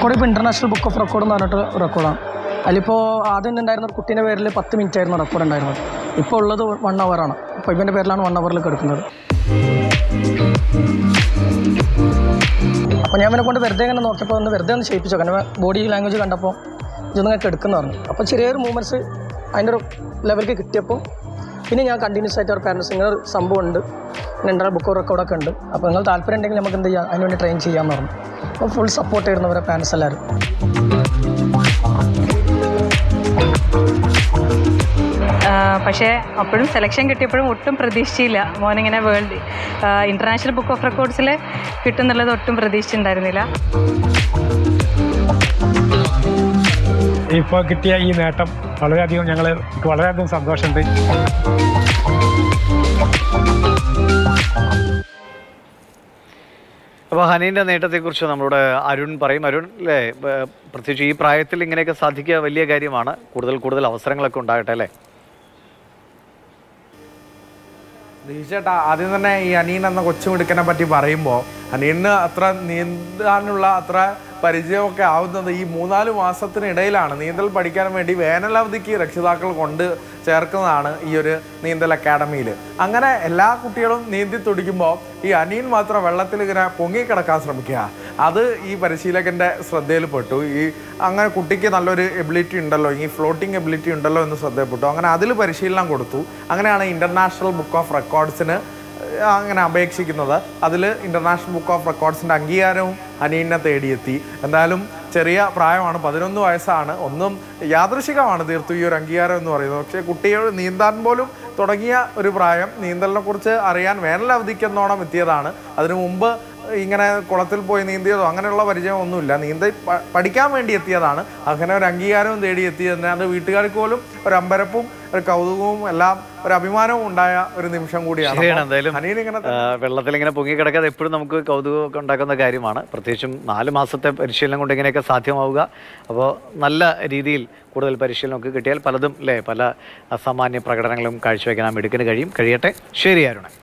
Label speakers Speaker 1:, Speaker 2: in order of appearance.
Speaker 1: record ഇപ്പോൾ international book of record എന്ന് പറഞ്ഞിട്ട് റെക്കോർഡാണ് അതിലിപ്പോൾ ആദ്യം ഉണ്ടായിരുന്ന ഒരു കുട്ടീൻ്റെ പേരിൽ പത്ത് മിനിറ്റ് ആയിരുന്നു റെക്കോർഡ് ഉണ്ടായിരുന്നത് ഇപ്പോൾ ഉള്ളത് വൺ ആണ് അപ്പോൾ ഇവൻ്റെ പേരിലാണ് വൺ അവറിൽ കിടക്കുന്നത് അപ്പോൾ ഞാൻ ഇവനെ കൊണ്ട് വെറുതെ ഇങ്ങനെ നോക്കിയപ്പോൾ ഒന്ന് വെറുതെ ഒന്ന് ഷേപ്പിച്ചു കാരണം ബോഡി ലാംഗ്വേജ് കണ്ടപ്പോൾ ഇതൊന്നും ഇങ്ങനെ എടുക്കുന്നു പറഞ്ഞു അപ്പോൾ ചെറിയൊരു മൂവ്മെൻറ്റ്സ് അതിൻ്റെ ഒരു ലെവലിലേക്ക് കിട്ടിയപ്പോൾ പിന്നെ ഞാൻ കണ്ടിന്യൂസ് ആയിട്ട് അവർ പാരൻസ് ഇങ്ങനെ ഒരു സംഭവം ഉണ്ട് ഇൻ്റർ ബുക്ക് റെക്കോർഡൊക്കെ ഉണ്ട് അപ്പോൾ നിങ്ങൾ താല്പര്യം ഉണ്ടെങ്കിൽ നമുക്ക് എന്ത് ചെയ്യാം അതിന് വേണ്ടി ട്രെയിൻ ചെയ്യാമെന്ന് പറഞ്ഞു അപ്പോൾ ഫുൾ സപ്പോർട്ട് ചെയ്യുന്നവരെ പാരൻസ് എല്ലാവരും
Speaker 2: പക്ഷേ അപ്പോഴും സെലക്ഷൻ കിട്ടിയപ്പോഴും ഒട്ടും പ്രതീക്ഷിച്ചില്ല മോനിങ്ങനെ വേൾഡ് ഇൻ്റർനാഷണൽ ബുക്ക് ഓഫ് റെക്കോർഡ്സിൽ കിട്ടുന്നുള്ളത് ഒട്ടും പ്രതീക്ഷിച്ചിട്ടുണ്ടായിരുന്നില്ല
Speaker 3: ഇപ്പോൾ കിട്ടിയ ഈ നേട്ടം വളരെയധികം ഞങ്ങൾ വളരെയധികം സന്തോഷമുണ്ട്
Speaker 4: അപ്പോൾ ഹനീൻ്റെ നേട്ടത്തെക്കുറിച്ച് നമ്മളോട് അരുൺ പറയും അരുൺ അല്ലേ ബ- പ്രത്യേകിച്ച് ഈ പ്രായത്തിൽ ഇങ്ങനെയൊക്കെ സാധിക്കുക വലിയ കാര്യമാണ് കൂടുതൽ കൂടുതൽ അവസരങ്ങളൊക്കെ ഉണ്ടാകട്ടെ അല്ലേ
Speaker 5: തീർച്ചയായിട്ടും ആദ്യം തന്നെ ഈ അനീൻ എന്ന കൊച്ചുമിടുക്കനെ പറ്റി പറയുമ്പോൾ അനീന് അത്ര നീന്താനുള്ള അത്ര പരിചയമൊക്കെ ആവുന്നത് ഈ മൂന്നാല് മാസത്തിനിടയിലാണ് നീന്തൽ പഠിക്കാൻ വേണ്ടി വേനലവധിക്ക് രക്ഷിതാക്കൾ കൊണ്ട് ചേർക്കുന്നതാണ് ഈ ഒരു നീന്തൽ അക്കാഡമിയിൽ അങ്ങനെ എല്ലാ കുട്ടികളും നീന്തി തുടിക്കുമ്പോൾ ഈ അനീൻ മാത്രം വെള്ളത്തിൽ ഇങ്ങനെ പൊങ്ങിക്കിടക്കാൻ ശ്രമിക്കുക അത് ഈ പരിശീലകൻ്റെ ശ്രദ്ധയിൽപ്പെട്ടു ഈ അങ്ങനെ കുട്ടിക്ക് നല്ലൊരു എബിലിറ്റി ഉണ്ടല്ലോ ഈ ഫ്ലോട്ടിംഗ് എബിലിറ്റി ഉണ്ടല്ലോ എന്ന് ശ്രദ്ധയിൽപ്പെട്ടു അങ്ങനെ അതിൽ പരിശീലനം കൊടുത്തു അങ്ങനെയാണ് ഇൻ്റർനാഷണൽ ബുക്ക് ഓഫ് റെക്കോർഡ്സിന് അങ്ങനെ അപേക്ഷിക്കുന്നത് അതിൽ ഇൻ്റർനാഷണൽ ബുക്ക് ഓഫ് റെക്കോർഡ്സിൻ്റെ അംഗീകാരവും അനീനെ തേടിയെത്തി എന്തായാലും ചെറിയ പ്രായമാണ് പതിനൊന്ന് വയസ്സാണ് ഒന്നും യാദൃശികമാണ് തീർത്തും ഈ ഒരു അംഗീകാരം എന്ന് പറയുന്നത് പക്ഷേ കുട്ടികൾ നീന്താൻ പോലും തുടങ്ങിയ ഒരു പ്രായം നീന്തലിനെ കുറിച്ച് അറിയാൻ വേനലവധിക്കെന്നോണം എത്തിയതാണ് അതിനു മുമ്പ് ഇങ്ങനെ കുളത്തിൽ പോയി നീന്തിയതോ അങ്ങനെയുള്ള പരിചയമൊന്നുമില്ല നീന്തൽ പ- പഠിക്കാൻ വേണ്ടി എത്തിയതാണ് അങ്ങനെ ഒരു അംഗീകാരവും തേടി എത്തിയതിന് അത് വീട്ടുകാർക്ക് പോലും ഒരു അമ്പരപ്പും ഒരു കൗതുകവും എല്ലാം ഒരു അഭിമാനവും ഉണ്ടായ ഒരു നിമിഷം കൂടിയാണ്
Speaker 4: ശരിയാണ്
Speaker 5: അപ്പോൾ
Speaker 4: എന്തായാലും
Speaker 5: അനിയൻ ഇങ്ങനെ
Speaker 4: ആ, വെള്ളത്തിൽ ഇങ്ങനെ പൊങ്ങിക്കിടക്കാതെ എപ്പോഴും നമുക്ക് കൗതുകമൊക്കെ ഉണ്ടാക്കുന്ന കാര്യമാണ് പ്രത്യേകിച്ചും നാല് മാസത്തെ പരിശീലനം കൊണ്ട് ഇങ്ങനെയൊക്കെ സാധ്യമാവുക അപ്പോൾ നല്ല രീതിയിൽ കൂടുതൽ പരിശീലനമൊക്കെ കിട്ടിയാൽ പലതും അല്ലേ പല അസാമാന്യ പ്രകടനങ്ങളും കാഴ്ചവെക്കാൻ ആ മിടുക്കിന് കഴിയും കഴിയട്ടെ ശരി അരുണ